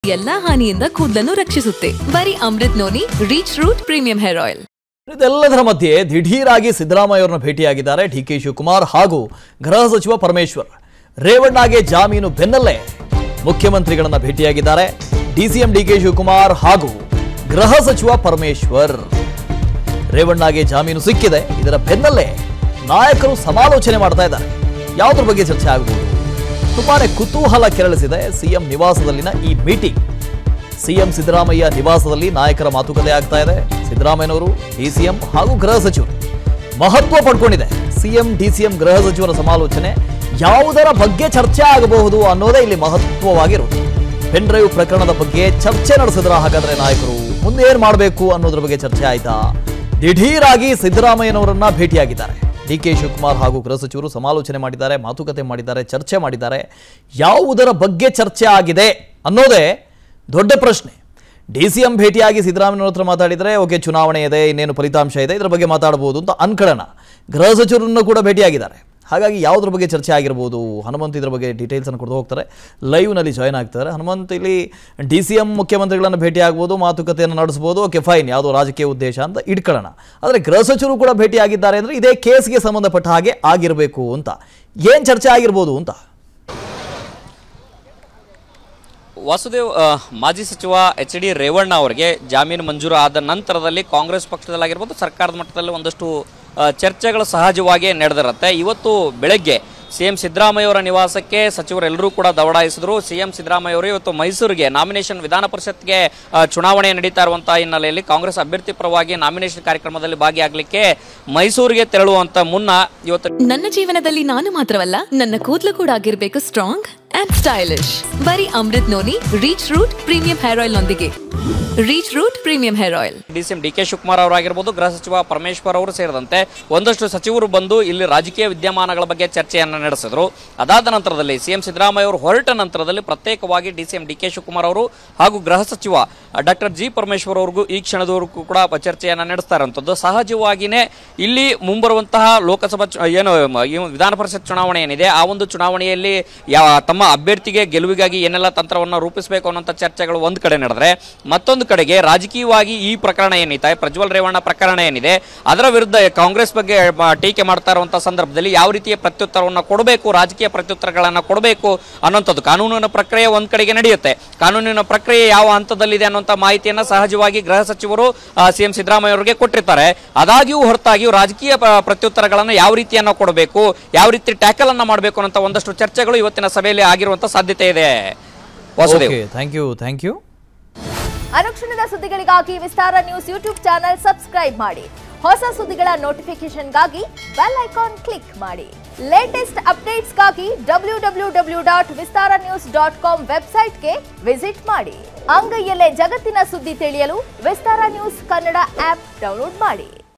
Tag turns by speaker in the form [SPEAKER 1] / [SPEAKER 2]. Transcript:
[SPEAKER 1] ಎಲ್ಲಾ ಹಾನಿಯಿಂದ ಕೂದಲನ್ನು ರಕ್ಷಿಸುತ್ತೆ ಬರೀ Amrut noni reach root premium hair oil
[SPEAKER 2] ಇದೆಲ್ಲದರ ಮಧ್ಯೆ ದಿಢೀರಾಗಿ ಸಿದ್ದರಾಮಯ್ಯ ಅವರನ್ನ ಭೇಟಿಯಾಗಿದ್ದಾರೆ ಡಿ ಕೆ ಶಿವಕುಮಾರ್ ಹಾಗೂ ಗೃಹ ಸಚಿವ ಪರಮೇಶ್ವರ್ ರೇವಣ್ಣಗೆ ಜಾಮೀನು ಬೆನ್ನಲ್ಲೇ ಮುಖ್ಯಮಂತ್ರಿಗಳನ್ನ ಭೇಟಿಯಾಗಿದ್ದಾರೆ ಡಿಸಿಎಂ ಡಿ ಕೆ ಶಿವಕುಮಾರ್ ಹಾಗೂ ಗೃಹ ಸಚಿವ ಪರಮೇಶ್ವರ್ ರೇವಣ್ಣಗೆ ಜಾಮೀನು ಸಿಕ್ಕಿದೆ ಇದರ ಬೆನ್ನಲ್ಲೇ ನಾಯಕರು ಸಮಾಲೋಚನೆ ಮಾಡ್ತಾ ಇದ್ದಾರೆ ಯಾವುದ್ರ ಬಗ್ಗೆ ಚರ್ಚೆ ಆಗಬಹುದು ತುಂಬಾನೇ ಕುತೂಹಲ ಕೆರಳಿಸಿದೆ ಸಿಎಂ ನಿವಾಸದಲ್ಲಿನ ಈ ಮೀಟಿಂಗ್ ಸಿಎಂ ಸಿದ್ದರಾಮಯ್ಯ ನಿವಾಸದಲ್ಲಿ ನಾಯಕರ ಮಾತುಕತೆ ಆಗ್ತಾ ಇದೆ ಸಿದ್ದರಾಮಯ್ಯನವರು ಡಿಸಿಎಂ ಹಾಗೂ ಗೃಹ ಸಚಿವರು ಮಹತ್ವ ಪಡ್ಕೊಂಡಿದೆ ಸಿಎಂ ಡಿಸಿಎಂ ಗೃಹ ಸಚಿವರ ಸಮಾಲೋಚನೆ ಯಾವುದರ ಬಗ್ಗೆ ಚರ್ಚೆ ಆಗಬಹುದು ಅನ್ನೋದೇ ಇಲ್ಲಿ ಮಹತ್ವವಾಗಿರುವುದು ಪೆನ್ ಡ್ರೈವ್ ಪ್ರಕರಣದ ಬಗ್ಗೆ ಚರ್ಚೆ ನಡೆಸಿದ್ರ ಹಾಗಾದ್ರೆ ನಾಯಕರು ಮುಂದೆ ಏನ್ ಮಾಡಬೇಕು ಅನ್ನೋದ್ರ ಬಗ್ಗೆ ಚರ್ಚೆ ಆಯ್ತಾ ದಿಢೀರಾಗಿ ಸಿದ್ದರಾಮಯ್ಯನವರನ್ನ ಭೇಟಿಯಾಗಿದ್ದಾರೆ ಡಿ ಕೆ ಶಿವಕುಮಾರ್ ಹಾಗೂ ಗೃಹ ಸಚಿವರು ಸಮಾಲೋಚನೆ ಮಾಡಿದ್ದಾರೆ ಮಾತುಕತೆ ಮಾಡಿದ್ದಾರೆ ಚರ್ಚೆ ಮಾಡಿದ್ದಾರೆ ಯಾವುದರ ಬಗ್ಗೆ ಚರ್ಚೆ ಆಗಿದೆ ಅನ್ನೋದೇ ದೊಡ್ಡ ಪ್ರಶ್ನೆ ಡಿ ಸಿ ಎಂ ಭೇಟಿಯಾಗಿ ಸಿದ್ದರಾಮಯ್ಯನವ್ರ ಹತ್ರ ಮಾತಾಡಿದರೆ ಓಕೆ ಚುನಾವಣೆ ಇದೆ ಇನ್ನೇನು ಫಲಿತಾಂಶ ಇದೆ ಇದರ ಬಗ್ಗೆ ಮಾತಾಡಬಹುದು ಅಂತ ಅನ್ಕೊಳ್ಳೋಣ ಗೃಹ ಸಚಿವರನ್ನು ಕೂಡ ಭೇಟಿಯಾಗಿದ್ದಾರೆ ಹಾಗಾಗಿ ಯಾವುದ್ರ ಬಗ್ಗೆ ಚರ್ಚೆ ಆಗಿರ್ಬೋದು ಹನುಮಂತ್ ಇದ್ರ ಬಗ್ಗೆ ಡೀಟೇಲ್ಸನ್ನು ಕೊಡ್ತಾ ಹೋಗ್ತಾರೆ ಲೈವ್ನಲ್ಲಿ ಜಾಯ್ನ್ ಆಗ್ತಾರೆ ಹನುಮಂತ್ ಇಲ್ಲಿ ಡಿ ಸಿ ಎಂ ಮುಖ್ಯಮಂತ್ರಿಗಳನ್ನು ಭೇಟಿ ಆಗ್ಬೋದು ಮಾತುಕತೆಯನ್ನು ನಡೆಸ್ಬೋದು ಓಕೆ ಫೈನ್ ಯಾವುದೋ ರಾಜಕೀಯ ಉದ್ದೇಶ ಅಂತ ಇಟ್ಕೊಳ್ಳೋಣ ಆದರೆ ಗೃಹ ಸಚಿವರು ಕೂಡ ಭೇಟಿಯಾಗಿದ್ದಾರೆ ಅಂದರೆ ಇದೇ ಕೇಸ್ಗೆ ಸಂಬಂಧಪಟ್ಟ ಹಾಗೆ ಆಗಿರಬೇಕು ಅಂತ ಏನು ಚರ್ಚೆ ಆಗಿರ್ಬೋದು ಅಂತ
[SPEAKER 3] ವಾಸುದೇವ್ ಆ, ಮಾಜಿ ಸಚಿವ ಎಚ್ ಡಿ ರೇವಣ್ಣ ಅವರಿಗೆ ಜಾಮೀನು ಮಂಜೂರು ಆದ ನಂತರದಲ್ಲಿ ಕಾಂಗ್ರೆಸ್ ಪಕ್ಷದಲ್ಲಾಗಿರ್ಬೋದು ಸರ್ಕಾರದ ಮಟ್ಟದಲ್ಲಿ ಒಂದಷ್ಟು ಆ, ಚರ್ಚೆಗಳು ಸಹಜವಾಗಿ ನಡೆದಿರುತ್ತೆ ಇವತ್ತು ಬೆಳಗ್ಗೆ ಸಿಎಂ ಸಿದ್ದರಾಮಯ್ಯ ಅವರ ನಿವಾಸಕ್ಕೆ ಸಚಿವರೆಲ್ಲರೂ ಕೂಡ ದೌಡಾಯಿಸಿದ್ರು ಸಿಎಂ ಸಿದ್ದರಾಮಯ್ಯ ಅವರು ಇವತ್ತು ಮೈಸೂರಿಗೆ ನಾಮಿನೇಷನ್ ವಿಧಾನ ಪರಿಷತ್ಗೆ ಆ, ಚುನಾವಣೆ ನಡೀತಾ ಇರುವಂತಹ ಹಿನ್ನೆಲೆಯಲ್ಲಿ ಕಾಂಗ್ರೆಸ್ ಅಭ್ಯರ್ಥಿ ಪರವಾಗಿ ನಾಮಿನೇಷನ್ ಕಾರ್ಯಕ್ರಮದಲ್ಲಿ ಭಾಗಿಯಾಗಲಿಕ್ಕೆ ಮೈಸೂರಿಗೆ ತೆರಳುವಂತ ಮುನ್ನ ಇವತ್ತು
[SPEAKER 1] ನನ್ನ ಜೀವನದಲ್ಲಿ ನಾನು ಮಾತ್ರವಲ್ಲ ನನ್ನ ಕೂದಲು ಕೂಡ ಆಗಿರ್ಬೇಕು ಸ್ಟ್ರಾಂಗ್ ಅಂಡ್ ಸ್ಟೈಲಿಶ್ ಬರೀ Amrut noni reach root premium hair oil ನೊಂದಿಗೆ reach root premium hair oil
[SPEAKER 3] D C M D K Shivakumar ಅವರಾಗಿರ್ಬೋದು ಗೃಹ ಸಚಿವ ಪರಮೇಶ್ವರ್ ಅವರು ಸೇರಿದಂತೆ ಒಂದಷ್ಟು ಸಚಿವರು ಬಂದು ಇಲ್ಲಿ ರಾಜಕೀಯ ವಿದ್ಯಮಾನಗಳ ಬಗ್ಗೆ ಚರ್ಚೆಯನ್ನು ನಡೆಸಿದ್ರು ಅದಾದ ನಂತರದಲ್ಲಿ ಸಿಎಂ ಸಿದ್ದರಾಮಯ್ಯ ಅವರು ಹೊರಟ ನಂತರದಲ್ಲಿ ಪ್ರತ್ಯೇಕವಾಗಿ D C M D K Shivakumar ಅವರು ಹಾಗೂ ಗೃಹ ಸಚಿವ ಡಾಕ್ಟರ್ ಜಿ ಪರಮೇಶ್ವರ್ ಅವ್ರಿಗೂ ಈ ಕ್ಷಣದವರೆಗೂ ಕೂಡ ಚರ್ಚೆಯನ್ನು ನಡೆಸ್ತಾ ಇರುವಂಥದ್ದು ಸಹಜವಾಗಿಯೇ ಇಲ್ಲಿ ಮುಂಬರುವಂತಹ ಲೋಕಸಭಾ ಚು- ಏನು ಮ- ಈ ವಿಧಾನ ಪರಿಷತ್ ಚುನಾವಣೆ ಏನಿದೆ ಆ ಒಂದು ಚುನಾವಣೆಯಲ್ಲಿ ಯಾವ ತಮ್ಮ ಅಭ್ಯರ್ಥಿಗೆ ಗೆಲುವಿಗಾಗಿ ಏನೆಲ್ಲ ತಂತ್ರವನ್ನು ರೂಪಿಸಬೇಕು ಅನ್ನೋಂಥ ಚರ್ಚೆಗಳು ಒಂದು ಕಡೆ ನಡೆದ್ರೆ ಮತ್ತೊಂದು ಕಡೆಗೆ ರಾಜಕೀಯವಾಗಿ ಈ ಪ್ರಕರಣ ಏನಿದೆ ಪ್ರಜ್ವಲ್ ರೇವಣ್ಣ ಪ್ರಕರಣ ಏನಿದೆ ಅದರ ವಿರುದ್ಧ ಕಾಂಗ್ರೆಸ್ ಬಗ್ಗೆ ಮ- ಟೀಕೆ ಮಾಡ್ತಾ ಇರುವಂತಹ ಸಂದರ್ಭದಲ್ಲಿ ಯಾವ ರೀತಿಯ ಪ್ರತ್ಯುತ್ತರವನ್ನು ಕೊಡಬೇಕು ರಾಜಕೀಯ ಪ್ರತ್ಯುತ್ತರಗಳನ್ನು ಕೊಡಬೇಕು ಅನ್ನೋಂಥದ್ದು ಕಾನೂನಿನ ಪ್ರಕ್ರಿಯೆ ಒಂದ್ ಕಡೆಗೆ ನಡೆಯುತ್ತೆ ಕಾನೂನಿನ ಪ್ರಕ್ರಿಯೆ ಯಾವ ಹಂತದಲ್ಲಿದೆ ಅನ್ನುವಂಥ ಮಾಹಿತಿಯನ್ನ ಸಹಜವಾಗಿ ಗೃಹ ಸಚಿವರು ಸಿಎಂ ಸಿದ್ದರಾಮಯ್ಯ ಅವರಿಗೆ ಕೊಟ್ಟಿರ್ತಾರೆ ಅದಾಗಿಯೂ ಹೊರತಾಗಿಯೂ ರಾಜಕೀಯ ಪ- ಪ್ರತ್ಯುತ್ತರಗಳನ್ನು ಯಾವ ರೀತಿಯನ್ನ ಕೊಡಬೇಕು ಯಾವ ರೀತಿ ಟ್ಯಾಕಲ್ ಅನ್ನ ಮಾಡಬೇಕು ಅನ್ನೋ ಒಂದಷ್ಟು ಚರ್ಚೆಗಳು ಇವತ್ತಿನ ಸಭೆಯಲ್ಲಿ ಆಗಿರುವಂತ ಸಾಧ್ಯತೆ ಇದೆ Vasudev
[SPEAKER 2] okay thank you thank you
[SPEAKER 4] ಅನುಕ್ಷಣದ ಸುದ್ದಿಗಳಿಗಾಗಿ Vistara news YouTube channel subscribe ಮಾಡಿ ಹೊಸ ಸುದ್ದಿಗಳ ನೋಟಿಫಿಕೇಶನ್ಗಾಗಿ ಬೆಲ್ ಐಕಾನ್ ಕ್ಲಿಕ್ ಮಾಡಿ ಲೇಟೆಸ್ಟ್ ಅಪ್ಡೇಟ್ಸ್ಗಾಗಿ W W W dot Vistara news dot com ವೆಬ್ಸೈಟ್ಗೆ ವಿಸಿಟ್ ಮಾಡಿ ಅಂಗೈಯಲ್ಲೇ ಜಗತ್ತಿನ ಸುದ್ದಿ ತಿಳಿಯಲು Vistara news Kannada app download ಮಾಡಿ